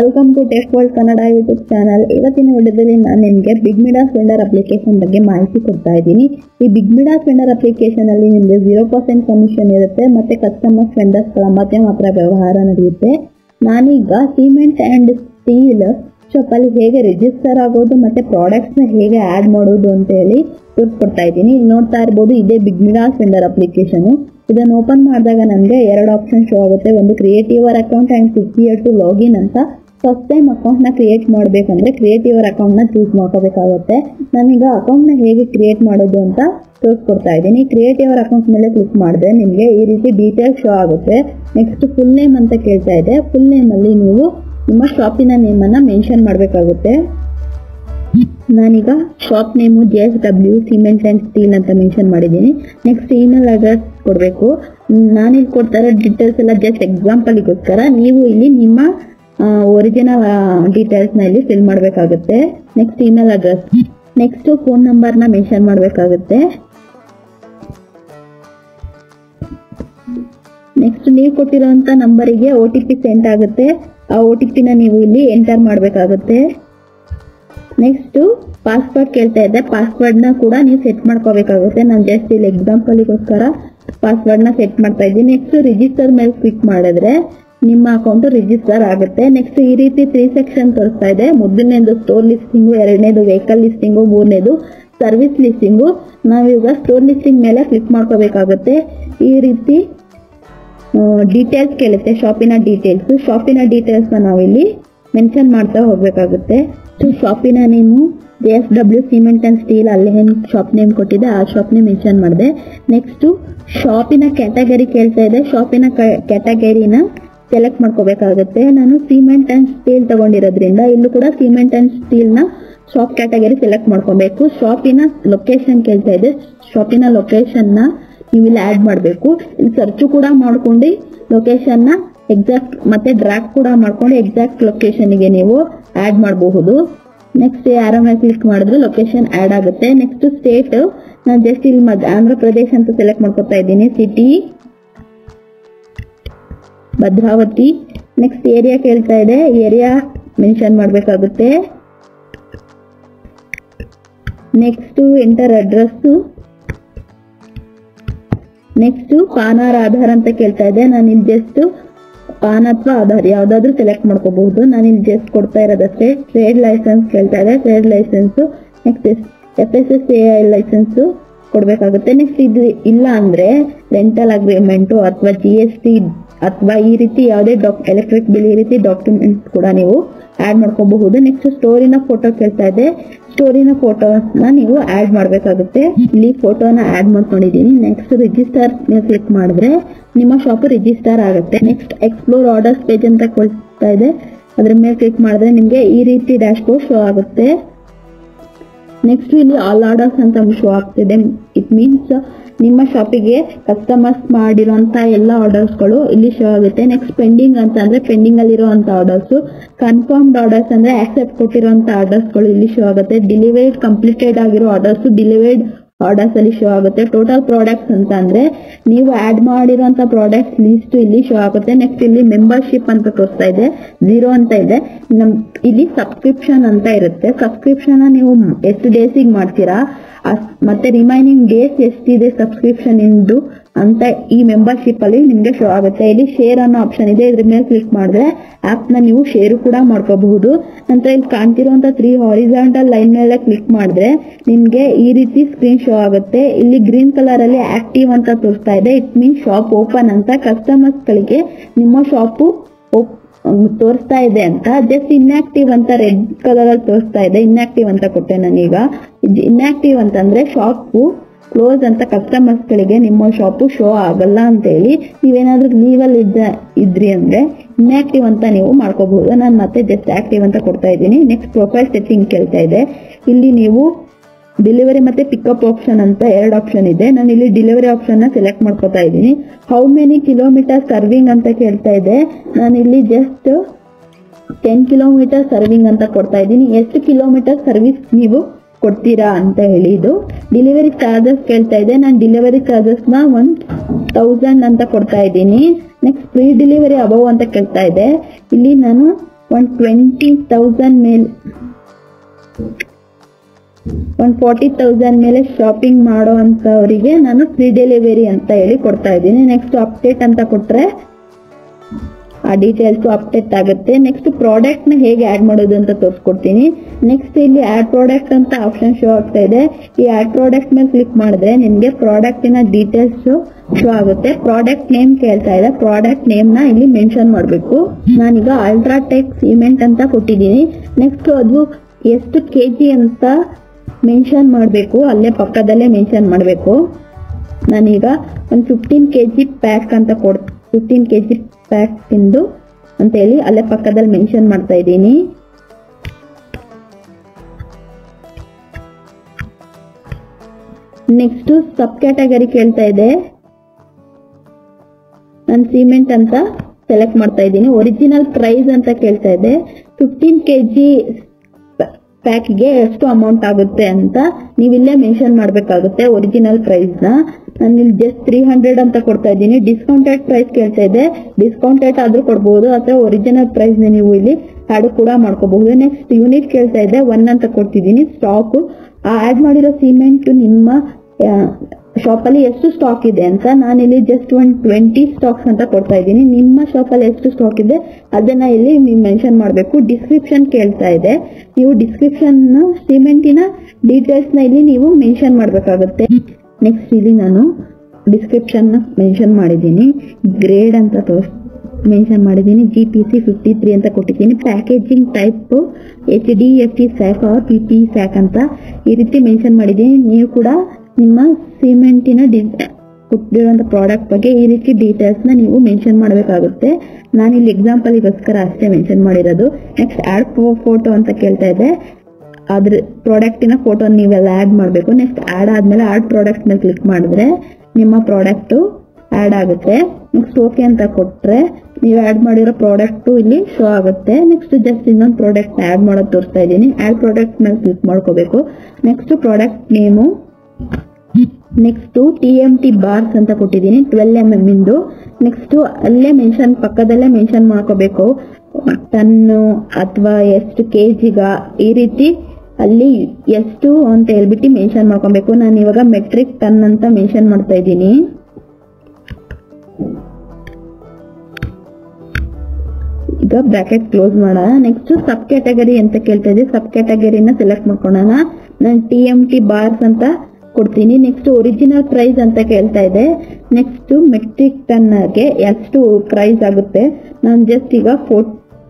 welcome to tech world Kannada YouTube channel ಇವತ್ತಿನ ವಿಡಿಯೋದಲ್ಲಿ ನಾನು ನಿಮಗೆ ಬಿಗ್ ಮಿಡಾಸ್ ವೆಂಡರ್ ಅಪ್ಲಿಕೇಶನ್ ಬಗ್ಗೆ ಮಾಹಿತಿ ಕೊಡ್ತಾ ಇದ್ದೀನಿ ಈ ಬಿಗ್ ಮಿಡಾಸ್ ವೆಂಡರ್ ಅಪ್ಲಿಕೇಶನ್ ಅಲ್ಲಿ ನಿಮಗೆ ಜೀರೋ ಪರ್ಸೆಂಟ್ ಕಮಿಷನ್ ಇರುತ್ತೆ ಮತ್ತೆ ಕಸ್ಟಮರ್ಸ್ ವೆಂಡರ್ಸ್ಗಳ ಮಧ್ಯೆ ಮಾತ್ರ ವ್ಯವಹಾರ ನಡೆಯುತ್ತೆ ನಾನೀಗ ಸಿಮೆಂಟ್ ಅಂಡ್ ಸ್ಟೀಲ್ ಶಾಪ್ ಅಲ್ಲಿ ಹೇಗೆ ರಿಜಿಸ್ಟರ್ ಆಗೋದು ಮತ್ತೆ ಪ್ರಾಡಕ್ಟ್ಸ್ ನ ಹೇಗೆ ಆಡ್ ಮಾಡೋದು ಅಂತ ಹೇಳಿ ತೋರಿಸ್ಕೊಡ್ತಾ ಇದ್ದೀನಿ ಇಲ್ಲಿ ನೋಡ್ತಾ ಇರ್ಬೋದು ಇದೇ ಬಿಗ್ ಮಿಡಾಸ್ ವೆಂಡರ್ ಅಪ್ಲಿಕೇಶನ್ ಇದನ್ನು ಓಪನ್ ಮಾಡಿದಾಗ ನನಗೆ ಎರಡು ಆಪ್ಷನ್ ಶೋ ಆಗುತ್ತೆ ಒಂದು create your account and click here to login ಅಂತ ಫಸ್ಟ್ ಟೈಮ್ ಅಕೌಂಟ್ ನ ಕ್ರಿಯೇಟ್ ಮಾಡಬೇಕಂದ್ರೆ ಕ್ರಿಯೇಟ್ ಯುವರ್ ಅಕೌಂಟ್ ನ ಚೂಸ್ ಮಾಡ್ಕೋಬೇಕಾಗುತ್ತೆ ನಾನೀಗ ಅಕೌಂಟ್ ನ ಹೇಗೆ ಕ್ರಿಯೇಟ್ ಮಾಡೋದು ಅಂತ ತೋರಿಸ್ಕೊಡ್ತಾ ಇದ್ದೀನಿ ಕ್ರಿಯೇಟ್ ಯುವರ್ ಅಕೌಂಟ್ ಮೇಲೆ ಕ್ಲಿಕ್ ಮಾಡಿದ್ರೆ ನಿಮಗೆ ಈ ರೀತಿ ಡೀಟೇಲ್ಸ್ ಶೋ ಆಗುತ್ತೆ ನೆಕ್ಸ್ಟ್ ಫುಲ್ ನೇಮ್ ಅಂತ ಕೇಳ್ತಾ ಇದೆ ಫುಲ್ ನೇಮ್ ಅಲ್ಲಿ ನೀವು ನಿಮ್ಮ ಶಾಪಿನ ನೇಮ್ ಅನ್ನ ಮೆನ್ಷನ್ ಮಾಡಬೇಕಾಗುತ್ತೆ ನಾನೀಗ shop name J S W cement and steel ಅಂತ ಮೆನ್ಷನ್ ಮಾಡಿದ್ದೀನಿ ನೆಕ್ಸ್ಟ್ ಇಮೇಲ್ ಅಡ್ರೆಸ್ ಕೊಡಬೇಕು ನಾನಿಲ್ಲಿ ಕೊಡ್ತಾ ಇರೋ ಡೀಟೇಲ್ಸ್ ಎಲ್ಲ ಜಸ್ಟ್ ಎಕ್ಸಾಂಪಲ್ಗೋಸ್ಕರ ನೀವು ಇಲ್ಲಿ ನಿಮ್ಮ ಒರಿಜಿನಲ್ ಡೀಟೇಲ್ಸ್ನ ಇಲ್ಲಿ ಫಿಲ್ ಮಾಡಬೇಕಾಗುತ್ತೆ next email address next phone ನಂಬರ್ನ ಮೆನ್ಷನ್ ಮಾಡಬೇಕಾಗುತ್ತೆ ನೆಕ್ಸ್ಟ್ ನೀವು ಕೊಟ್ಟಿರೋಂಥ ನಂಬರಿಗೆ ಒ ಟಿ ಪಿ ಸೆಂಡ್ ಆಗುತ್ತೆ ಆ ಒ ಟಿ ಪಿನ ನೀವು ಇಲ್ಲಿ ಎಂಟರ್ ಮಾಡಬೇಕಾಗುತ್ತೆ ನೆಕ್ಸ್ಟ್ ಪಾಸ್ವರ್ಡ್ ಕೇಳ್ತಾ ಇದೆ ಪಾಸ್ವರ್ಡ್ ನ ಕೂಡ ನೀವು ಸೆಟ್ ಮಾಡ್ಕೋಬೇಕಾಗುತ್ತೆ ನಾನು ಜಸ್ಟ್ ಇಲ್ಲಿ ಎಕ್ಸಾಂಪಲ್ಗೋಸ್ಕರ ಪಾಸ್ವರ್ಡ್ ನ ಸೆಟ್ ಮಾಡ್ತಾ ಇದ್ದೀನಿ ನೆಕ್ಸ್ಟ್ ರಿಜಿಸ್ಟರ್ ಮೇಲೆ ಕ್ಲಿಕ್ ಮಾಡಿದ್ರೆ ನಿಮ್ಮ ಅಕೌಂಟ್ ರಿಜಿಸ್ಟರ್ ಆಗುತ್ತೆ ನೆಕ್ಸ್ಟ್ ಈ ರೀತಿ ತ್ರೀ ಸೆಕ್ಷನ್ ತೋರಿಸ್ತಾ ಇದೆ ಮೊದಲನೇದು ಸ್ಟೋರ್ ಲಿಸ್ಟಿಂಗು ಎರಡನೇದು ವೆಹಿಕಲ್ ಲಿಸ್ಟಿಂಗು ಮೂರನೇದು ಸರ್ವಿಸ್ ಲಿಸ್ಟಿಂಗು ನಾವೀಗ ಸ್ಟೋರ್ ಲಿಸ್ಟಿಂಗ್ ಮೇಲೆ ಕ್ಲಿಕ್ ಮಾಡ್ಕೋಬೇಕಾಗುತ್ತೆ ಈ ರೀತಿ ಡೀಟೇಲ್ಸ್ ಕೇಳುತ್ತೆ ಶಾಪಿನ ಡೀಟೇಲ್ಸ್ ಶಾಪಿನ ಡೀಟೇಲ್ಸ್ನ ನಾವಿಲ್ಲಿ ಮೆನ್ಷನ್ ಮಾಡ್ತಾ ಹೋಗ್ಬೇಕಾಗುತ್ತೆ ಸೊ ಶಾಪಿನ name J S W cement and steel ಅಲ್ಲಿ ಏನು ಶಾಪ್ ನೇಮ್ ಕೊಟ್ಟಿದೆ ಆ ಶಾಪ್ ನೇಮ್ ಮೆನ್ಷನ್ ಮಾಡಿದೆ ನೆಕ್ಸ್ಟು ಶಾಪಿನ ಕ್ಯಾಟಗರಿ ಕೇಳ್ತಾ ಇದೆ ಶಾಪಿನ ಕ್ಯಾಟಗರಿನ ಸೆಲೆಕ್ಟ್ ಮಾಡ್ಕೋಬೇಕಾಗುತ್ತೆ ನಾನು ಸಿಮೆಂಟ್ ಅಂಡ್ ಸ್ಟೀಲ್ ತಗೊಂಡಿರೋದ್ರಿಂದ ಇಲ್ಲೂ ಕೂಡ ಸಿಮೆಂಟ್ ಅಂಡ್ ಸ್ಟೀಲ್ನ ಶಾಪ್ ಕ್ಯಾಟಗರಿ ಸೆಲೆಕ್ಟ್ ಮಾಡ್ಕೋಬೇಕು ಶಾಪಿನ ಲೊಕೇಶನ್ ಕೇಳ್ತಾ ಇದೆ ಶಾಪಿನ ಲೊಕೇಶನ್ನ ನೀವು ಇಲ್ಲಿ ಆಡ್ ಮಾಡಬೇಕು ಇಲ್ಲಿ ಸರ್ಚು ಕೂಡ ಮಾಡ್ಕೊಂಡು ಲೊಕೇಶನ್ನ ಎಕ್ಸಾಕ್ಟ್ ಮತ್ತೆ ಡ್ರಾಕ್ ಕೂಡ ಮಾಡ್ಕೊಂಡು ಎಕ್ಸಾಕ್ಟ್ ಲೊಕೇಶನ್ಗೆ ನೀವು ಆಡ್ ಮಾಡಬಹುದು ನೆಕ್ಸ್ಟ್ ಯಾರ ಮೇಲೆ ಕ್ಲಿಕ್ ಮಾಡಿದ್ರೆ ಲೊಕೇಶನ್ ಆಡ್ ಆಗುತ್ತೆ ನೆಕ್ಸ್ಟ್ ಸ್ಟೇಟ್ ನಾನು ಜಸ್ಟ್ ಇಲ್ಲಿ ಮದ್ ಆಂಧ್ರ ಪ್ರದೇಶ್ ಅಂತ ಸೆಲೆಕ್ಟ್ ಮಾಡ್ಕೊತಾ ಇದ್ದೀನಿ ಸಿಟಿ ಭದ್ರಾವತಿ ನೆಕ್ಸ್ಟ್ ಏರಿಯಾ ಕೇಳ್ತಾ ಇದೆ ಏರಿಯಾ ಮೆನ್ಷನ್ ಮಾಡಬೇಕಾಗುತ್ತೆ next enter address next PAN or Aadhaar ಅಂತ ಕೇಳ್ತಾ ಇದೆ ನಾನು ಇಲ್ಲಿ ಜಸ್ಟ್ ಪಾನ್ ಅಥವಾ ಆಧಾರ್ ಯಾವ್ದಾದ್ರು ಸೆಲೆಕ್ಟ್ ಮಾಡ್ಕೋಬಹುದು ನಾನು ಇಲ್ಲಿ ಜಸ್ಟ್ ಕೊಡ್ತಾ ಇರೋದಷ್ಟೇ ಟ್ರೇಡ್ ಲೈಸೆನ್ಸ್ ಕೇಳ್ತಾ ಇದೆ trade licence next F S S A I licence ಕೊಡ್ಬೇಕಾಗುತ್ತೆ ನೆಕ್ಸ್ಟ್ ಇದು ಇಲ್ಲ ಅಂದ್ರೆ ರೆಂಟಲ್ ಅಗ್ರಿಮೆಂಟು ಅಥವಾ ಜಿ ಎಸ್ ಟಿ ಅಥವಾ ಈ ರೀತಿ ಯಾವುದೇ ಡಾಕ್ ಎಲೆಕ್ಟ್ರಿಕ್ ಬಿಲ್ ಈ ರೀತಿ ಡಾಕ್ಯುಮೆಂಟ್ ಕೂಡ ನೀವು ಆಡ್ ಮಾಡ್ಕೋಬಹುದು ನೆಕ್ಸ್ಟ್ ಸ್ಟೋರಿನ ಫೋಟೋ ಕೇಳ್ತಾ ಇದೆ ಸ್ಟೋರಿನ ಫೋಟೋನ ನೀವು ಆಡ್ ಮಾಡಬೇಕಾಗುತ್ತೆ ಇಲ್ಲಿ ಫೋಟೋನ ಆಡ್ ಮಾಡ್ಕೊಂಡಿದ್ದೀನಿ ನೆಕ್ಸ್ಟ್ ರಿಜಿಸ್ಟರ್ ನೀವು ಕ್ಲಿಕ್ ಮಾಡಿದ್ರೆ ನಿಮ್ಮ ಶಾಪ್ ರಿಜಿಸ್ಟರ್ ಆಗುತ್ತೆ ನೆಕ್ಸ್ಟ್ ಎಕ್ಸ್ಪ್ಲೋರ್ ಆರ್ಡರ್ಸ್ ಪೇಜ್ ಅಂತ ಕೊಡ್ತಾ ಇದೆ ಅದ್ರ ಮೇಲೆ ಕ್ಲಿಕ್ ಮಾಡಿದ್ರೆ ನಿಮಗೆ ಈ ರೀತಿ ಡ್ಯಾಶ್ ಬೋರ್ಡ್ ಶೋ ಆಗುತ್ತೆ ನೆಕ್ಸ್ಟ್ ಇಲ್ಲಿ ಆಲ್ ಆರ್ಡರ್ಸ್ ಅಂತ ಶೋ ಆಗ್ತಿದೆ ಇಟ್ ಮೀನ್ಸ್ ನಿಮ್ಮ ಶಾಪಿಗೆ ಕಸ್ಟಮರ್ಸ್ ಮಾಡಿರುವಂತ ಎಲ್ಲ ಆರ್ಡರ್ಸ್ಗಳು ಇಲ್ಲಿ ಶೋ ಆಗುತ್ತೆ ನೆಕ್ಸ್ಟ್ ಪೆಂಡಿಂಗ್ ಅಂತ ಅಂದ್ರೆ ಪೆಂಡಿಂಗ್ ಅಲ್ಲಿರುವಂತ ಆರ್ಡರ್ಸ್ ಕನ್ಫರ್ಮ್ಡ್ ಆರ್ಡರ್ಸ್ ಅಂದ್ರೆ ಆಕ್ಸೆಪ್ಟ್ ಕೊಟ್ಟಿರುವಂತ ಆರ್ಡರ್ಸ್ಗಳು ಇಲ್ಲಿ ಶೋ ಆಗುತ್ತೆ ಡಿಲಿವರ್ಡ್ ಕಂಪ್ಲೀಟೆಡ್ ಆಗಿರೋ ಆರ್ಡರ್ಸ್ ಡಿಲಿವರ್ಡ್ ಆರ್ಡರ್ಸ್ ಅಲ್ಲಿ ಶೋ ಆಗುತ್ತೆ ಟೋಟಲ್ ಪ್ರಾಡಕ್ಟ್ಸ್ ಅಂತ ಅಂದ್ರೆ ನೀವು ಆಡ್ ಮಾಡಿರುವಂತ ಪ್ರಾಡಕ್ಟ್ಸ್ ಲಿಸ್ಟ್ ಇಲ್ಲಿ ಶೋ ಆಗುತ್ತೆ ನೆಕ್ಸ್ಟ್ ಇಲ್ಲಿ ಮೆಂಬರ್ಶಿಪ್ ಅಂತ ತೋರಿಸ್ತಾ ಇದೆ ಝೀರೋ ಅಂತ ಇದೆ ನಮ್ ಇಲ್ಲಿ ಸಬ್ಸ್ಕ್ರಿಪ್ಷನ್ ಅಂತ ಇರುತ್ತೆ ಸಬ್ಸ್ಕ್ರಿಪ್ಷನ್ ನೀವು ಎಷ್ಟು ಡೇಸಿಗೆ ಮಾಡ್ತೀರಾ ಅಸ್- ಮತ್ತೆ ರಿಮೈನಿಂಗ್ ಡೇಸ್ ಎಷ್ಟಿದೆ ಸಬ್ಸ್ಕ್ರಿಪ್ಷನ್ ಇಂದು ಅಂತ ಈ ಮೆಂಬರ್ಶಿಪ್ ಅಲ್ಲಿ ನಿಮ್ಗೆ ಶೋ ಆಗುತ್ತೆ ಇಲ್ಲಿ ಶೇರ್ ಅನ್ನೋ ಆಪ್ಷನ್ ಇದೆ ಇದ್ರ ಮೇಲೆ ಕ್ಲಿಕ್ ಮಾಡಿದ್ರೆ ಆಪ್ ನ ನೀವು ಶೇರ್ ಕೂಡ ಮಾಡ್ಕೋಬಹುದು ನಂತರ ಇಲ್ಲಿ ಕಾಣ್ತಿರುವಂತ ತ್ರೀ ಹಾರಿಜಾಂಟಲ್ ಲೈನ್ ಮೇಲೆ ಕ್ಲಿಕ್ ಮಾಡಿದ್ರೆ ನಿಮ್ಗೆ ಈ ರೀತಿ ಸ್ಕ್ರೀನ್ ಶೋ ಆಗುತ್ತೆ ಇಲ್ಲಿ ಗ್ರೀನ್ ಕಲರ್ ಅಲ್ಲಿ ಆಕ್ಟಿವ್ ಅಂತ ತೋರಿಸ್ತಾ ಇದೆ ಇಟ್ ಮೀನ್ ಶಾಪ್ ಓಪನ್ ಅಂತ ಕಸ್ಟಮರ್ಸ್ ಗಳಿಗೆ ನಿಮ್ಮ ಶಾಪು ತೋರಿಸ್ತಾ ಇದೆ ಅಂತ ಜಸ್ಟ್ ಇನ್ಆಕ್ಟಿವ್ ಅಂತ ರೆಡ್ ಕಲರ್ ಅಲ್ಲಿ ತೋರಿಸ್ತಾ ಇದೆ ಇನ್ಆಕ್ಟಿವ್ ಅಂತ ಕೊಟ್ಟೆ ನಾನೀಗ ಇನ್ಆಕ್ಟಿವ್ ಅಂತಂದ್ರೆ ಶಾಪು ಕ್ಲೋಸ್ ಅಂತ ಕಸ್ಟಮರ್ಸ್ ಗಳಿಗೆ ನಿಮ್ಮ ಶಾಪು ಶೋ ಆಗಲ್ಲ ಅಂತ ಹೇಳಿ ನೀವೇನಾದ್ರೂ ಲೀವಲ್ಲಿ ಇದ್ದ ಇದ್ರಿ ಅಂದ್ರೆ ಇನ್ಆಕ್ಟಿವ್ ಅಂತ ನೀವು ಮಾಡ್ಕೋಬಹುದು ನಾನು ಮತ್ತೆ ಜಸ್ಟ್ ಆಕ್ಟಿವ್ ಅಂತ ಕೊಡ್ತಾ ಇದ್ದೀನಿ ನೆಕ್ಸ್ಟ್ ಪ್ರೊಫೈಲ್ ಸೆಟ್ಟಿಂಗ್ ಕೇಳ್ತಾ ಇದೆ ಇಲ್ಲಿ ನೀವು ಡೆಲಿವರಿ ಮತ್ತೆ ಪಿಕಪ್ ಆಪ್ಷನ್ ಅಂತ ಎರಡು ಆಪ್ಷನ್ ಇದೆ ನಾನು ಇಲ್ಲಿ ಡೆಲಿವರಿ ಆಪ್ಷನ್ ನ ಸೆಲೆಕ್ಟ್ ಮಾಡ್ಕೋತಾ ಇದ್ದೀನಿ ಹೌ ಮೆನಿ ಕಿಲೋಮೀಟರ್ ಸರ್ವಿಂಗ್ ಅಂತ ಕೇಳ್ತಾ ಇದೆ ನಾನು ಇಲ್ಲಿ ಜಸ್ಟ್ ಟೆನ್ ಕಿಲೋಮೀಟರ್ ಸರ್ವಿಂಗ್ ಅಂತ ಕೊಡ್ತಾ ಇದ್ದೀನಿ ಎಷ್ಟು ಕಿಲೋಮೀಟರ್ ಸರ್ವಿಸ್ ನೀವು ಕೊಡ್ತೀರಾ ಅಂತ ಹೇಳಿ ಇದು ಡೆಲಿವರಿ ಚಾರ್ಜಸ್ ಕೇಳ್ತಾ ಇದೆ ನಾನು ಡೆಲಿವರಿ ಚಾರ್ಜಸ್ ನ ಒನ್ ತೌಸಂಡ್ ಅಂತ ಕೊಡ್ತಾ ಇದ್ದೀನಿ ನೆಕ್ಸ್ಟ್ ಫ್ರೀ ಡೆಲಿವರಿ ಅಬವ್ ಅಂತ ಕೇಳ್ತಾ ಇದೆ ಇಲ್ಲಿ ನಾನು ಒಂದು ಟ್ವೆಂಟಿ ತೌಸಂಡ್ ಮೇಲೆ ಒಂದು ಫಾರ್ಟಿ ತೌಸಂಡ್ ಮೇಲೆ ಶಾಪಿಂಗ್ ಮಾಡೋ ಅಂಥವರಿಗೆ ನಾನು ಫ್ರೀ ಡೆಲಿವರಿ ಅಂತ ಹೇಳಿ ಕೊಡ್ತಾ ಇದ್ದೀನಿ ನೆಕ್ಸ್ಟ್ ಅಪ್ಡೇಟ್ ಅಂತ ಕೊಟ್ರೆ ಆ ಡೀಟೇಲ್ಸ್ ಅಪ್ಡೇಟ್ ಆಗುತ್ತೆ ನೆಕ್ಸ್ಟ್ ಪ್ರಾಡಕ್ಟ್ ನ ಹೇಗೆ ಆಡ್ ಮಾಡೋದು ಅಂತ ತೋರಿಸ್ಕೊಡ್ತೀನಿ ನೆಕ್ಸ್ಟ್ ಇಲ್ಲಿ ಆಡ್ ಪ್ರಾಡಕ್ಟ್ ಅಂತ ಆಪ್ಷನ್ ಶೋ ಆಗ್ತಾ ಇದೆ ಈ ಆಡ್ ಪ್ರಾಡಕ್ಟ್ ಮೇಲೆ ಕ್ಲಿಕ್ ಮಾಡಿದ್ರೆ ನಿಮಗೆ ಪ್ರಾಡಕ್ಟಿನ ಡೀಟೇಲ್ಸ್ ಶೋ ಆಗುತ್ತೆ ಪ್ರಾಡಕ್ಟ್ ನೇಮ್ ಕೇಳ್ತಾ ಇದೆ ಪ್ರಾಡಕ್ಟ್ ನೇಮ್ ನ ಇಲ್ಲಿ ಮೆನ್ಷನ್ ಮಾಡಬೇಕು ನಾನೀಗ ಅಲ್ಟ್ರಾಟೆಕ್ ಸಿಮೆಂಟ್ ಅಂತ ಕೊಟ್ಟಿದ್ದೀನಿ ನೆಕ್ಸ್ಟ್ ಅದು ಎಷ್ಟು ಕೆ ಜಿ ಅಂತ ಮೆನ್ಷನ್ ಮಾಡಬೇಕು ಅಲ್ಲೇ ಪಕ್ಕದಲ್ಲೇ ಮೆನ್ಷನ್ ಮಾಡಬೇಕು ನಾನೀಗ ಒಂದು ಫಿಫ್ಟೀನ್ ಕೆ ಜಿ ಪ್ಯಾಕ್ ಅಂತ ಕೊಡ್ ಫಿಫ್ಟೀನ್ ಕೆ ಜಿ ಪ್ಯಾಕ್ ತಿಂದು ಅಂತ ಹೇಳಿ ಅಲ್ಲೇ ಪಕ್ಕದಲ್ಲಿ ಮೆನ್ಷನ್ ಮಾಡ್ತಾ ಇದ್ದೀನಿ ನೆಕ್ಸ್ಟ್ ಸಬ್ ಕ್ಯಾಟಗರಿ ಕೇಳ್ತಾ ಇದೆ ನಾನು ಸಿಮೆಂಟ್ ಅಂತ ಸೆಲೆಕ್ಟ್ ಮಾಡ್ತಾ ಇದ್ದೀನಿ ಒರಿಜಿನಲ್ ಪ್ರೈಸ್ ಅಂತ ಕೇಳ್ತಾ ಇದೆ ಫಿಫ್ಟೀನ್ ಕೆ ಜಿ ಪ್ಯಾಕ್ಗೆ ಎಷ್ಟು ಅಮೌಂಟ್ ಆಗುತ್ತೆ ಅಂತ ನೀವು ಇಲ್ಲೇ ಮೆನ್ಷನ್ ಮಾಡಬೇಕಾಗುತ್ತೆ ಒರಿಜಿನಲ್ ಪ್ರೈಸ್ ನ ನಾನು ಇಲ್ಲಿ ಜಸ್ಟ್ ತ್ರೀ ಹಂಡ್ರೆಡ್ ಅಂತ ಕೊಡ್ತಾ ಇದ್ದೀನಿ ಡಿಸ್ಕೌಂಟೆಡ್ ಪ್ರೈಸ್ ಕೇಳ್ತಾ ಇದೆ ಡಿಸ್ಕೌಂಟೆಡ್ ಆದ್ರೂ ಕೊಡ್ಬೋದು ಅಥವಾ ಒರಿಜಿನಲ್ ಪ್ರೈಸ್ ನ ನೀವು ಇಲ್ಲಿ ಆಡ್ ಕೂಡ ಮಾಡ್ಕೋಬಹುದು ನೆಕ್ಸ್ಟ್ ಯೂನಿಟ್ ಕೇಳ್ತಾ ಇದೆ ಒನ್ ಅಂತ ಕೊಡ್ತಿದ್ದೀನಿ ಸ್ಟಾಕ್ ಆ ಆಡ್ ಮಾಡಿರೋ ಸಿಮೆಂಟ್ ನಿಮ್ಮ ಶಾಪ್ ಅಲ್ಲಿ ಎಷ್ಟು ಸ್ಟಾಕ್ ಇದೆ ಅಂತ ನಾನಿಲ್ಲಿ ಜಸ್ಟ್ ಒನ್ ಟ್ವೆಂಟಿ ಸ್ಟಾಕ್ಸ್ ಅಂತ ಕೊಡ್ತಾ ಇದ್ದೀನಿ ನಿಮ್ಮ ಶಾಪ್ ಅಲ್ಲಿ ಎಷ್ಟು ಸ್ಟಾಕ್ ಇದೆ ಅದನ್ನ ಇಲ್ಲಿ ನೀವು ಮೆನ್ಷನ್ ಮಾಡಬೇಕು ಡಿಸ್ಕ್ರಿಪ್ಷನ್ ಕೇಳ್ತಾ ಇದೆ ನೀವು ಡಿಸ್ಕ್ರಿಪ್ಷನ್ ಸಿಮೆಂಟಿನ ಡೀಟೇಲ್ಸ್ ನ ಇಲ್ಲಿ ನೀವು ಮೆನ್ಷನ್ ಮಾಡಬೇಕಾಗುತ್ತೆ ನೆಕ್ಸ್ಟ್ ಇಲ್ಲಿ ನಾನು ಡಿಸ್ಕ್ರಿಪ್ಷನ್ ಮೆನ್ಷನ್ ಮಾಡಿದ್ದೀನಿ ಗ್ರೇಡ್ ಅಂತ ತೋರಿಸ್ ಮೆನ್ಷನ್ ಮಾಡಿದ್ದೀನಿ G P C fifty three ಅಂತ ಕೊಟ್ಟಿದ್ದೀನಿ packaging type H D F T sack R P P sack ಅಂತ ಈ ರೀತಿ ಮೆನ್ಷನ್ ಮಾಡಿದ್ದೀನಿ ನೀವು ಕೂಡ ನಿಮ್ಮ ಸಿಮೆಂಟಿನ ಡಿ ಕೊಟ್ಟಿರುವಂಥ ಪ್ರಾಡಕ್ಟ್ ಬಗ್ಗೆ ಈ ರೀತಿ ಡೀಟೇಲ್ಸ್ ನ ನೀವು ಮೆನ್ಷನ್ ಮಾಡಬೇಕಾಗುತ್ತೆ ನಾನು ಇಲ್ಲಿ ಎಕ್ಸಾಂಪಲ್ಗೋಸ್ಕರ ಅಷ್ಟೇ ಮೆನ್ಷನ್ ಮಾಡಿರೋದು ನೆಕ್ಸ್ಟ್ ಆಡ್ ಫೋಟೋ ಅಂತ ಕೇಳ್ತಾ ಇದೆ ಅದ್ರ ಪ್ರಾಡಕ್ಟಿನ ಫೋಟೋ ನೀವೆಲ್ಲ ಆಡ್ ಮಾಡಬೇಕು ನೆಕ್ಸ್ಟ್ ಆಡ್ ಆದ್ಮೇಲೆ ಆಡ್ ಪ್ರಾಡಕ್ಟ್ ಮೇಲೆ ಕ್ಲಿಕ್ ಮಾಡಿದ್ರೆ ನಿಮ್ಮ ಪ್ರಾಡಕ್ಟ್ ಆಡ್ ಆಗುತ್ತೆ ನೆಕ್ಸ್ಟ್ ಓಕೆ ಅಂತ ಕೊಟ್ರೆ ನೀವು ಆಡ್ ಮಾಡಿರೋ ಪ್ರಾಡಕ್ಟ್ ಇಲ್ಲಿ ಶೋ ಆಗುತ್ತೆ ನೆಕ್ಸ್ಟ್ ಜಸ್ಟ್ ಇನ್ನೊಂದು ಪ್ರಾಡಕ್ಟ್ ಆಡ್ ಮಾಡೋದು ತೋರಿಸ್ತಾ ಇದ್ದೀನಿ ಆಡ್ ಪ್ರಾಡಕ್ಟ್ ಮೇಲೆ ಕ್ಲಿಕ್ ಮಾಡ್ಕೋಬೇಕು next product name next T M T bars ಅಂತ ಕೊಟ್ಟಿದ್ದೀನಿ ಟ್ವೆಲ್ ಎಂ ಎಂ ಇಂದು ನೆಕ್ಸ್ಟ್ ಅಲ್ಲೇ ಮೆನ್ಷನ್ ಪಕ್ಕದಲ್ಲೇ ಮೆನ್ಷನ್ ಮಾಡ್ಕೋಬೇಕು ಟನ್ನು ಅಥವಾ ಎಷ್ಟು ಕೆ ಜಿಗ ಈ ರೀತಿ ಅಲ್ಲಿ ಎಷ್ಟು ಅಂತ ಹೇಳ್ಬಿಟ್ಟು ಮೆನ್ಷನ್ ಮಾಡ್ಕೊಬೇಕು ನಾನು ಇವಾಗ ಮೆಟ್ರಿಕ್ ಟನ್ ಅಂತ ಮೆನ್ಷನ್ ಮಾಡ್ತಾ ಇದ್ದೀನಿ ಈಗ ಬ್ರಾಕೆಟ್ ಕ್ಲೋಸ್ ಮಾಡೋಣ ನೆಕ್ಸ್ಟ್ ಸಬ್ ಕ್ಯಾಟಗರಿ ಅಂತ ಕೇಳ್ತಾ ಇದೆ ಸಬ್ ಕ್ಯಾಟಗರಿನ ಸೆಲೆಕ್ಟ್ ಮಾಡ್ಕೊಳ್ಳೋಣ ನಾನು ಟಿ ಎಂ ಟಿ ಬಾರ್ಸ್ ಅಂತ ಕೊಡ್ತೀನಿ ನೆಕ್ಸ್ಟ್ ಒರಿಜಿನಲ್ ಪ್ರೈಸ್ ಅಂತ ಕೇಳ್ತಾ ಇದೆ ನೆಕ್ಸ್ಟ್ ಮೆಟ್ರಿಕ್ ಟನ್ಗೆ ಎಷ್ಟು ಪ್ರೈಸ್ ಆಗುತ್ತೆ ನಾನು ಜಸ್ಟ್ ಈಗ four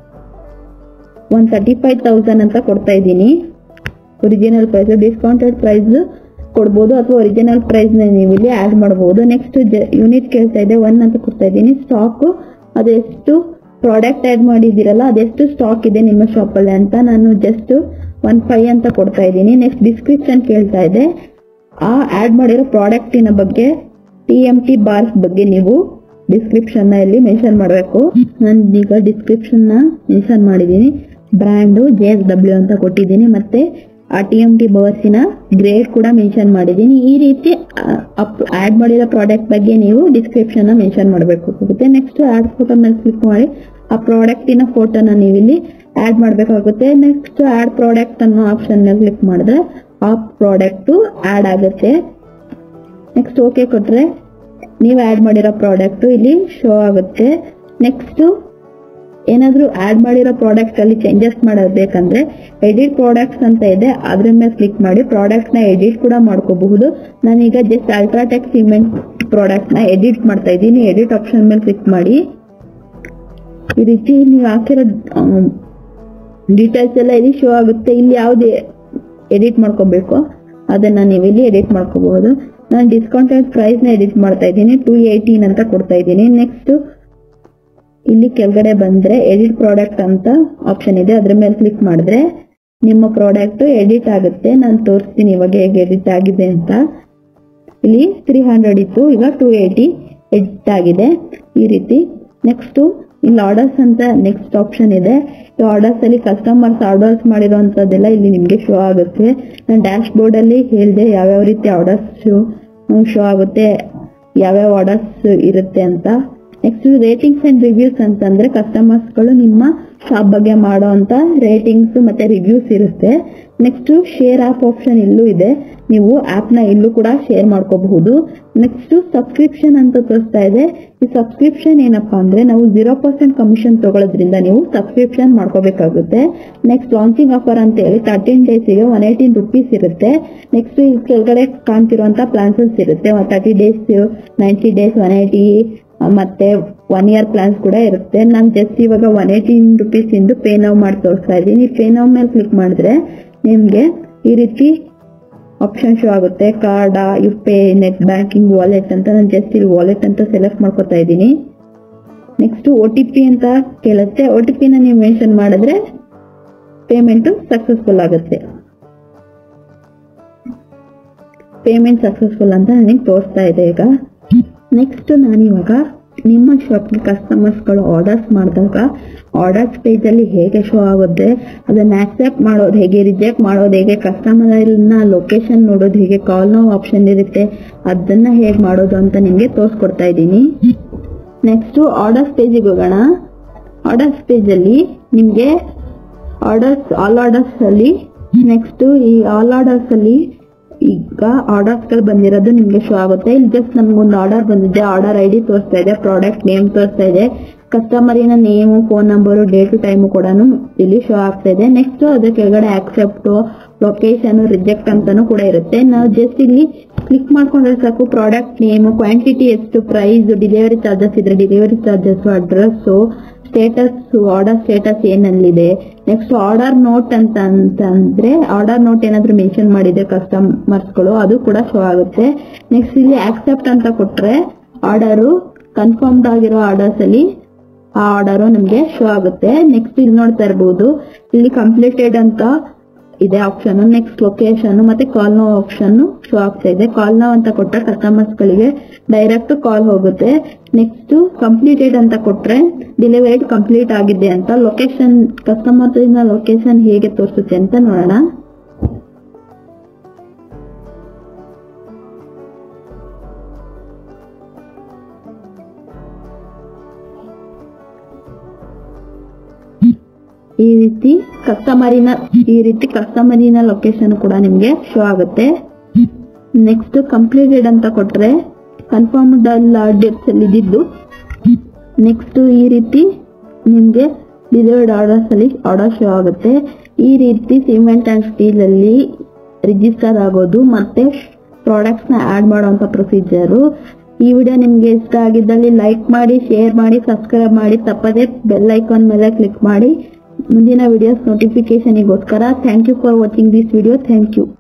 one thirty five thousand ಅಂತ ಕೊಡ್ತಾ ಇದ್ದೀನಿ ಒರಿಜಿನಲ್ ಪ್ರೈಸ್ ಡಿಸ್ಕೌಂಟೆಡ್ ಪ್ರೈಸ್ ಕೊಡ್ಬೋದು ಅಥವಾ ಒರಿಜಿನಲ್ ಪ್ರೈಸ್ ನೀವು ಇಲ್ಲಿ ಆಡ್ ಮಾಡಬಹುದು ನೆಕ್ಸ್ಟ್ ಯೂನಿಟ್ ಕೇಳ್ತಾ ಇದೆ ಒನ್ ಅಂತ ಕೊಡ್ತಾ ಇದ್ದೀನಿ ಸ್ಟಾಕ್ ಅದು ಎಷ್ಟು ಪ್ರಾಡಕ್ಟ್ ಆಡ್ ಮಾಡಿದ್ದೀರಲ್ಲ ಅದೆಷ್ಟು ಸ್ಟಾಕ್ ಇದೆ ನಿಮ್ಮ ಶಾಪ್ ಅಲ್ಲಿ ಅಂತ ನಾನು ಜಸ್ಟ್ ಒನ್ ಫೈವ್ ಅಂತ ಕೊಡ್ತಾ ಇದ್ದೀನಿ ನೆಕ್ಸ್ಟ್ ಡಿಸ್ಕ್ರಿಪ್ಷನ್ ಕೇಳ್ತಾ ಇದೆ ಆ ಆಡ್ ಮಾಡಿರೋ ಪ್ರಾಡಕ್ಟಿನ ಬಗ್ಗೆ ಟಿ ಎಂ ಟಿ ಬಾರ್ಸ್ ಬಗ್ಗೆ ನೀವು ಡಿಸ್ಕ್ರಿಪ್ಷನ್ ನ ಇಲ್ಲಿ ಮೆನ್ಷನ್ ಮಾಡಬೇಕು ನಾನು ಈಗ ಡಿಸ್ಕ್ರಿಪ್ಷನ್ ನ ಮೆನ್ಷನ್ ಮಾಡಿದ್ದೀನಿ ಬ್ರ್ಯಾಂಡು ಜೆ ಎಸ್ ಡಬ್ಲ್ಯೂ ಅಂತ ಕೊಟ್ಟಿದ್ದೀನಿ ಮತ್ತೆ ಆ ಟಿ ಎಂ ಟಿ ಬಾರ್ಸಿನ ಗ್ರೇಡ್ ಕೂಡ ಮೆನ್ಷನ್ ಮಾಡಿದ್ದೀನಿ ಈ ರೀತಿ ಆಡ್ ಮಾಡಿರೋ ಪ್ರಾಡಕ್ಟ್ ಬಗ್ಗೆ ನೀವು ಡಿಸ್ಕ್ರಿಪ್ಷನ್ ನ ಮೆನ್ಷನ್ ಮಾಡಬೇಕಾಗುತ್ತೆ ನೆಕ್ಸ್ಟ್ ಆಡ್ ಫೋಟೋ ಮೇಲೆ ಕ್ಲಿಕ್ ಮಾಡಿ ಆ ಪ್ರಾಡಕ್ಟಿನ ಫೋಟೋನ ನೀವು ಇಲ್ಲಿ ಆಡ್ ಮಾಡಬೇಕಾಗುತ್ತೆ ನೆಕ್ಸ್ಟ್ ಆಡ್ ಪ್ರಾಡಕ್ಟ್ ಅನ್ನೋ ಆಪ್ಷನ್ ಮೇಲೆ ಕ್ಲಿಕ್ ಮಾಡಿದ್ರೆ ಆ ಪ್ರಾಡಕ್ಟ್ ಆಡ್ ಆಗುತ್ತೆ ನೆಕ್ಸ್ಟ್ ಓಕೆ ಕೊಟ್ರೆ ನೀವು ಆಡ್ ಮಾಡಿರೋ ಪ್ರಾಡಕ್ಟ್ ಇಲ್ಲಿ ಶೋ ಆಗುತ್ತೆ ನೆಕ್ಸ್ಟ್ ಏನಾದ್ರೂ ಆಡ್ ಮಾಡಿರೋ ಪ್ರಾಡಕ್ಟ್ ಅಲ್ಲಿ ಚೇಂಜಸ್ ಮಾಡೋದು ಬೇಕಂದ್ರೆ ಎಡಿಟ್ ಪ್ರಾಡಕ್ಟ್ಸ್ ಅಂತ ಇದೆ ಅದ್ರ ಮೇಲೆ ಕ್ಲಿಕ್ ಮಾಡಿ ಪ್ರಾಡಕ್ಟ್ ನ ಎಡಿಟ್ ಕೂಡ ಮಾಡ್ಕೋಬಹುದು ನಾನೀಗ ಜಸ್ಟ್ ಅಲ್ಟ್ರಾಟೆಕ್ ಸಿಮೆಂಟ್ ಪ್ರಾಡಕ್ಟ್ ನ ಎಡಿಟ್ ಮಾಡ್ತಾ ಇದ್ದೀನಿ ಎಡಿಟ್ ಆಪ್ಷನ್ ಮೇಲೆ ಕ್ಲಿಕ್ ಮಾಡಿ ಈ ರೀತಿ ನೀವು ಹಾಕಿರೋ ಡೀಟೇಲ್ಸ್ ಎಲ್ಲ ಇಲ್ಲಿ ಶೋ ಆಗುತ್ತೆ ಇಲ್ಲಿ ಯಾವ್ದು ಎಡಿಟ್ ಮಾಡ್ಕೋಬೇಕು ಅದನ್ನ ನೀವು ಇಲ್ಲಿ ಎಡಿಟ್ ಮಾಡ್ಕೋಬಹುದು ನಾನು ಡಿಸ್ಕೌಂಟೆಡ್ ಪ್ರೈಸ್ ನ ಎಡಿಟ್ ಮಾಡ್ತಾ ಇದ್ದೀನಿ ಟೂ ಏಯ್ಟೀನ್ ಅಂತ ಕೊಡ್ತಾ ಇದ್ದೀನಿ ನೆಕ್ಸ್ಟ್ ಇಲ್ಲಿ ಕೆಳಗಡೆ ಬಂದ್ರೆ ಎಡಿಟ್ ಪ್ರಾಡಕ್ಟ್ ಅಂತ ಆಪ್ಷನ್ ಇದೆ ಅದ್ರ ಮೇಲೆ ಕ್ಲಿಕ್ ಮಾಡಿದ್ರೆ ನಿಮ್ಮ ಪ್ರಾಡಕ್ಟ್ ಎಡಿಟ್ ಆಗುತ್ತೆ ನಾನು ತೋರಿಸ್ತೀನಿ ಇವಾಗ ಹೇಗೆ ಎಡಿಟ್ ಆಗಿದೆ ಅಂತ ಇಲ್ಲಿ ತ್ರೀ ಹಂಡ್ರೆಡ್ ಇತ್ತು ಈಗ ಟೂ ಏಯ್ಟಿ ಎಡಿಟ್ ಆಗಿದೆ ಈ ರೀತಿ ನೆಕ್ಸ್ಟ್ ಇಲ್ಲಿ ಆರ್ಡರ್ಸ್ ಅಂತ ನೆಕ್ಸ್ಟ್ ಆಪ್ಷನ್ ಇದೆ ಈ ಆರ್ಡರ್ಸ್ ಅಲ್ಲಿ ಕಸ್ಟಮರ್ಸ್ ಆರ್ಡರ್ಸ್ ಮಾಡಿರೋಂಥದ್ದೆಲ್ಲ ಇಲ್ಲಿ ನಿಮಗೆ ಶೋ ಆಗುತ್ತೆ ನಾನು ಡ್ಯಾಶ್ ಬೋರ್ಡ್ ಅಲ್ಲಿ ಹೇಳಿದೆ ಯಾವ್ಯಾವ ರೀತಿ ಆರ್ಡರ್ಸ್ ಶೋ ಆಗುತ್ತೆ ಯಾವ್ಯಾವ ಆರ್ಡರ್ಸ್ ಇರುತ್ತೆ ಅಂತ ನೆಕ್ಸ್ಟ್ ರೇಟಿಂಗ್ಸ್ ಅಂಡ್ ರಿವ್ಯೂಸ್ ಅಂತಂದ್ರೆ ಕಸ್ಟಮರ್ಸ್ ಗಳು ನಿಮ್ಮ ಶಾಪ್ ಬಗ್ಗೆ ಮಾಡೋ ಅಂತ ರೇಟಿಂಗ್ಸ್ ಮತ್ತೆ ರಿವ್ಯೂಸ್ ಇರುತ್ತೆ ನೆಕ್ಸ್ಟ್ ಶೇರ್ ಆಪ್ ಆಪ್ಷನ್ ಇಲ್ಲೂ ಇದೆ ನೀವು ಆಪ್ ನ ಇಲ್ಲೂ ಕೂಡ ಶೇರ್ ಮಾಡ್ಕೋಬಹುದು ನೆಕ್ಸ್ಟ್ ಸಬ್ಸ್ಕ್ರಿಪ್ಷನ್ ಅಂತ ತೋರಿಸ್ತಾ ಇದೆ ಈ ಸಬ್ಸ್ಕ್ರಿಪ್ಷನ್ ಏನಪ್ಪಾ ಅಂದ್ರೆ ನಾವು ಜೀರೋ ಪರ್ಸೆಂಟ್ ಕಮಿಷನ್ ತಗೊಳ್ಳೋದ್ರಿಂದ ನೀವು ಸಬ್ಸ್ಕ್ರಿಪ್ಷನ್ ಮಾಡ್ಕೋಬೇಕಾಗುತ್ತೆ ನೆಕ್ಸ್ಟ್ ಲಾಂಚಿಂಗ್ ಆಫರ್ ಅಂತ ಹೇಳಿ ತರ್ಟೀನ್ ಡೇಸ್ಗೆ ಒನ್ ಏಯ್ಟೀನ್ ರುಪೀಸ್ ಇರುತ್ತೆ ನೆಕ್ಸ್ಟ್ ಈ ಕೆಳಗಡೆ ಕಾಣ್ತಿರುವಂತ ಪ್ಲಾನ್ಸಸ್ ಇರುತ್ತೆ thirty days ninety days one eighty ಮತ್ತೆ ಒನ್ ಇಯರ್ ಪ್ಲಾನ್ಸ್ ಕೂಡ ಇರುತ್ತೆ ನಾನು ಜಸ್ಟ್ ಇವಾಗ ಒನ್ ಏಯ್ಟೀನ್ ರುಪೀಸ್ ಇಂದು ಪೇ ನೌ ಮಾಡಿ ತೋರಿಸ್ತಾ ಇದ್ದೀನಿ ಪೇ ನೌ ಮೇಲೆ ಕ್ಲಿಕ್ ಮಾಡಿದ್ರೆ ನಿಮ್ಗೆ ಈ ರೀತಿ ಆಪ್ಷನ್ ಶೋ ಆಗುತ್ತೆ card U pay net banking wallet ಅಂತ ನಾನು ಜಸ್ಟ್ ಇಲ್ಲಿ ವಾಲೆಟ್ ಅಂತ ಸೆಲೆಕ್ಟ್ ಮಾಡ್ಕೊತಾ ಇದ್ದೀನಿ ನೆಕ್ಸ್ಟ್ ಒ ಟಿ ಪಿ ಅಂತ ಕೇಳುತ್ತೆ ಒ ಟಿ ಪಿನ ನೀವು ಮೆನ್ಷನ್ ಮಾಡಿದ್ರೆ ಪೇಮೆಂಟ್ ಸಕ್ಸಸ್ಫುಲ್ ಆಗುತ್ತೆ ಪೇಮೆಂಟ್ ಸಕ್ಸಸ್ಫುಲ್ ಅಂತ ನನಗೆ ತೋರಿಸ್ತಾ ಇದೆ ಈಗ ನೆಕ್ಸ್ಟ್ ನಾನಿವಾಗ ನಿಮ್ಮ ಶಾಪ್ಗೆ ಕಸ್ಟಮರ್ಸ್ಗಳು ಆರ್ಡರ್ಸ್ ಮಾಡಿದಾಗ ಆರ್ಡರ್ಸ್ ಪೇಜ್ ಅಲ್ಲಿ ಹೇಗೆ ಶೋ ಆಗುತ್ತೆ ಅದನ್ನ ಆಕ್ಸೆಪ್ಟ್ ಮಾಡೋದು ಹೇಗೆ ರಿಜೆಕ್ಟ್ ಮಾಡೋದು ಹೇಗೆ ಕಸ್ಟಮರ್ ನ ಲೊಕೇಶನ್ ನೋಡೋದು ಹೇಗೆ ಕಾಲ್ ನೋ ಆಪ್ಷನ್ ಇರುತ್ತೆ ಅದನ್ನ ಹೇಗೆ ಮಾಡೋದು ಅಂತ ನಿಮ್ಗೆ ತೋರಿಸ್ಕೊಡ್ತಾ ಇದ್ದೀನಿ ನೆಕ್ಸ್ಟ್ ಆರ್ಡರ್ಸ್ ಪೇಜಿಗೆ ಹೋಗೋಣ ಆರ್ಡರ್ಸ್ ಪೇಜ್ ಅಲ್ಲಿ ನಿಮ್ಗೆ ಆರ್ಡರ್ಸ್ ಆಲ್ ಆರ್ಡರ್ಸ್ ಅಲ್ಲಿ ನೆಕ್ಸ್ಟ್ ಈ ಆಲ್ ಆರ್ಡರ್ಸ್ ಅಲ್ಲಿ ಈಗ ಆರ್ಡರ್ಸ್ ಗಳು ಬಂದಿರೋದು ನಿಮ್ಗೆ ಶೋ ಆಗುತ್ತೆ ಇಲ್ಲಿ ಜಸ್ಟ್ ನಮ್ಗೊಂದು ಆರ್ಡರ್ ಬಂದಿದೆ ಆರ್ಡರ್ ಐ ಡಿ ತೋರಿಸ್ತಾ ಇದೆ ಪ್ರಾಡಕ್ಟ್ ನೇಮ್ ತೋರಿಸ್ತಾ ಇದೆ ಕಸ್ಟಮರಿನ name phone number date time ಕೂಡ ಇಲ್ಲಿ ಶೋ ಆಗ್ತಾ ಇದೆ ನೆಕ್ಸ್ಟ್ ಅದ್ರ ಕೆಳಗಡೆ ಆಕ್ಸೆಪ್ಟ್ ಲೊಕೇಶನ್ ರಿಜೆಕ್ಟ್ ಅಂತಾನು ಕೂಡ ಇರುತ್ತೆ ನಾವು ಜಸ್ಟ್ ಇಲ್ಲಿ ಕ್ಲಿಕ್ ಮಾಡ್ಕೊಂಡ್ರೆ ಸಾಕು ಪ್ರಾಡಕ್ಟ್ ನೇಮ್ ಕ್ವಾಂಟಿಟಿ ಎಷ್ಟು ಪ್ರೈಸ್ ಡೆಲಿವರಿ ಚಾರ್ಜಸ್ ಇದ್ರೆ delivery charges address status order status ಏನಲ್ಲಿದೆ ನೆಕ್ಸ್ಟ್ ಆರ್ಡರ್ ನೋಟ್ ಅಂತ ಅಂತಂದ್ರೆ ಆರ್ಡರ್ ನೋಟ್ ಏನಾದ್ರು ಮೆನ್ಷನ್ ಮಾಡಿದ್ರೆ ಕಸ್ಟಮರ್ಸ್ ಗಳು ಅದು ಕೂಡ ಶೋ ಆಗುತ್ತೆ ನೆಕ್ಸ್ಟ್ ಇಲ್ಲಿ ಆಕ್ಸೆಪ್ಟ್ ಅಂತ ಕೊಟ್ರೆ ಆರ್ಡರು ಕನ್ಫರ್ಮ್ಡ್ ಆಗಿರೋ ಆರ್ಡರ್ಸ್ ಅಲ್ಲಿ ಆ ಆರ್ಡರ್ ನಮ್ಗೆ ಶೋ ಆಗುತ್ತೆ ನೆಕ್ಸ್ಟ್ ಇಲ್ಲಿ ನೋಡ್ತಾ ಇರಬಹುದು ಇಲ್ಲಿ ಕಂಪ್ಲೀಟೆಡ್ ಅಂತ ಇದೆ ಆಪ್ಷನ್ ನೆಕ್ಸ್ಟ್ ಲೊಕೇಶನ್ ಮತ್ತೆ ಕಾಲ್ ನೋ ಆಪ್ಷನ್ ಶೋ ಆಗ್ತಾ ಇದೆ ಕಾಲ್ ನೋ ಅಂತ ಕೊಟ್ಟರೆ ಕಸ್ಟಮರ್ಸ್ ಗಳಿಗೆ ಡೈರೆಕ್ಟ್ ಕಾಲ್ ಹೋಗುತ್ತೆ ನೆಕ್ಸ್ಟ್ ಕಂಪ್ಲೀಟೆಡ್ ಅಂತ ಕೊಟ್ರೆ ಡೆಲಿವರಿ ಕಂಪ್ಲೀಟ್ ಆಗಿದೆ ಅಂತ ಲೊಕೇಶನ್ ಕಸ್ಟಮರ್ ಲೊಕೇಶನ್ ಹೇಗೆ ತೋರಿಸುತ್ತೆ ಅಂತ ನೋಡೋಣ ಈ ರೀತಿ ಕಸ್ಟಮರಿನ ಈ ರೀತಿ ಕಸ್ಟಮರಿನ ಲೊಕೇಶನ್ ಕೂಡ ನಿಮ್ಗೆ ಶೋ ಆಗುತ್ತೆ ನೆಕ್ಸ್ಟ್ ಕಂಪ್ಲೀಟೆಡ್ ಅಂತ ಕೊಟ್ರೆ ಕನ್ಫರ್ಮ್ಡ್ ಡೇಟ್ಸ್ ಅಲ್ಲಿ ಇದ್ದಿದ್ದು ನೆಕ್ಸ್ಟ್ ಈ ರೀತಿ ನಿಮ್ಗೆ ಡಿಲಿವರ್ಡ್ ಆರ್ಡರ್ಸ್ ಅಲ್ಲಿ ಆರ್ಡರ್ ಶೋ ಆಗುತ್ತೆ ಈ ರೀತಿ ಸಿಮೆಂಟ್ ಅಂಡ್ ಸ್ಟೀಲ್ ಅಲ್ಲಿ ರಿಜಿಸ್ಟರ್ ಆಗೋದು ಮತ್ತೆ ಪ್ರಾಡಕ್ಟ್ಸ್ ನ ಆಡ್ ಮಾಡುವಂತ ಪ್ರೊಸೀಜರು ಈ ವಿಡಿಯೋ ನಿಮ್ಗೆ ಇಷ್ಟ ಆಗಿದ್ದಲ್ಲಿ ಲೈಕ್ ಮಾಡಿ ಶೇರ್ ಮಾಡಿ ಸಬ್ಸ್ಕ್ರೈಬ್ ಮಾಡಿ ತಪ್ಪದೇ ಬೆಲ್ ಐಕಾನ್ ಮೇಲೆ ಕ್ಲಿಕ್ ಮಾಡಿ ಮುಂದಿನ ವಿಡಿಯೋಸ್ ನೋಟಿಫಿಕೇಶನ್ಗೋಸ್ಕರ thank you for watching this video thank you